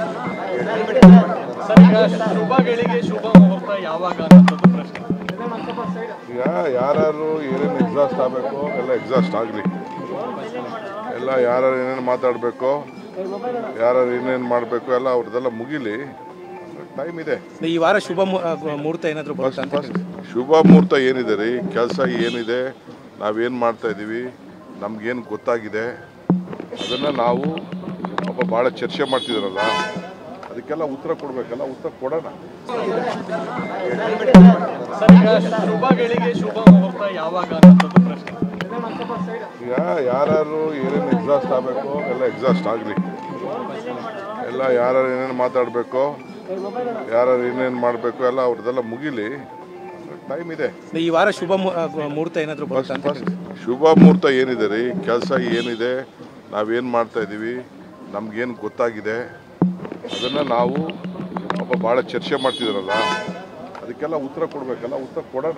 sir ಈಗ ಶುಭಗಳಿಗೆ ಶುಭ ಮುಹೂರ್ತ ಯಾವಾಗ ಅನ್ನೋದು ಪ್ರಶ್ನೆ ಈಗ ಯಾರು ಏನೇನು ಎಕ್ಸಾಸ್ಟ್ ಆಗಬೇಕು ಎಲ್ಲ ಎಕ್ಸಾಸ್ಟ್ ಆಗಲಿ ಎಲ್ಲ ಯಾರು ಏನೇನು ಮಾತಾಡಬೇಕು ಯಾರು ಏನೇನು ಮಾಡಬೇಕು ಎಲ್ಲ ಅವ್ರದ್ದೆಲ್ಲ ಮುಗಿಲಿ ಟೈಮ್ ಇದೆ ಈ ವಾರ ಶುಭ ಮು- ಆ, ಮುಹೂರ್ತ ಏನಾದರೂ ಬರುತ್ತಾ ಅಂತ ಫಸ್ಟ್ ಶುಭ ಮುಹೂರ್ತ ಏನಿದೆ ರೀ ಕೆಲಸ ಏನಿದೆ ನಾವೇನು ಮಾಡ್ತಾ ಇದ್ದೀವಿ ನಮ್ಗೇನು ಗೊತ್ತಾಗಿದೆ ಅದನ್ನು ನಾವು ಪಾಪ ಭಾಳ ಚರ್ಚೆ ಮಾಡ್ತಿದ್ರಲ್ಲ ಅದಕ್ಕೆಲ್ಲ ಉತ್ತರ ಕೊಡಬೇಕಲ್ಲ ಉತ್ತರ ಕೊಡೋಣ ಸರ್ ಈಗ ಶುಭಗಳಿಗೆ ಶುಭ ಮುಹೂರ್ತ ಯಾವಾಗ ಅನ್ನೋದು ಪ್ರಶ್ನೆ ಈಗ ಯಾರು ಏನೇನು ಎಕ್ಸಾಸ್ಟ್ ಆಗಬೇಕು ಎಲ್ಲ ಎಕ್ಸಾಸ್ಟ್ ಆಗಲಿ ಎಲ್ಲ ಯಾರು ಏನೇನು ಮಾತಾಡಬೇಕು ಯಾರು ಏನೇನು ಮಾಡಬೇಕು ಎಲ್ಲ ಅವ್ರದ್ದೆಲ್ಲ ಮುಗಿಲಿ ಟೈಮ್ ಇದೆ ಈ ವಾರ ಶುಭ ಮು- ಆ, ಮುಹೂರ್ತ ಏನಾದರೂ ಬರುತ್ತಾ ಅಂತ ಫಸ್ಟ್ ಶುಭ ಮುಹೂರ್ತ ಏನಿದೆ ರೀ ಕೆಲಸ ಏನಿದೆ ನಾವೇನು ಮಾಡ್ತಾ ಇದ್ದೀವಿ ನಮ್ಗೇನು ಗೊತ್ತಾಗಿದೆ ಅದನ್ನು ನಾವು ಪಾಪ ಭಾಳ ಚರ್ಚೆ ಮಾಡ್ತಿದ್ರಲ್ಲ ಅದಕ್ಕೆಲ್ಲ ಉತ್ತರ ಕೊಡಬೇಕಲ್ಲ ಉತ್ತರ ಕೊಡೋಣ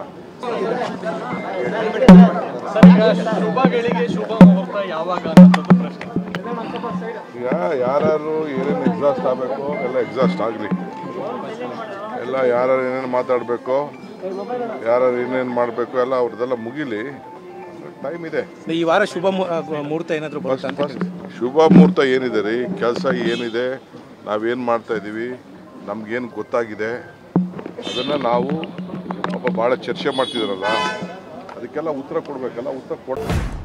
ಸರ್ ಈಗ ಶುಭಗಳಿಗೆ ಶುಭ ಮುಹೂರ್ತ ಯಾವಾಗ ಅನ್ನೋದು ಪ್ರಶ್ನೆ ಈಗ ಯಾರು ಏನೇನು ಎಕ್ಸಾಸ್ಟ್ ಆಗಬೇಕು ಎಲ್ಲ ಎಕ್ಸಾಸ್ಟ್ ಆಗಲಿ ಎಲ್ಲ ಯಾರು ಏನೇನು ಮಾತಾಡಬೇಕು ಯಾರು ಏನೇನು ಮಾಡಬೇಕು ಎಲ್ಲ ಅವ್ರದ್ದೆಲ್ಲ ಮುಗಿಲಿ ಟೈಮ್ ಇದೆ ಈ ವಾರ ಶುಭ ಮು- ಆ, ಮುಹೂರ್ತ ಏನಾದರೂ ಬರುತ್ತಾ ಅಂತ ಫಸ್ಟ್ ಶುಭ ಮುಹೂರ್ತ ಏನಿದೆ ರೀ ಕೆಲಸ ಏನಿದೆ ನಾವೇನು ಮಾಡ್ತಾ ಇದ್ದೀವಿ ನಮ್ಗೇನು ಗೊತ್ತಾಗಿದೆ ಅದನ್ನು ನಾವು ಪಾಪ ಭಾಳ ಚರ್ಚೆ ಮಾಡ್ತಿದ್ರಲ್ಲ ಅದಕ್ಕೆಲ್ಲ ಉತ್ತರ ಕೊಡಬೇಕಲ್ಲ ಉತ್ತರ ಕೊಡ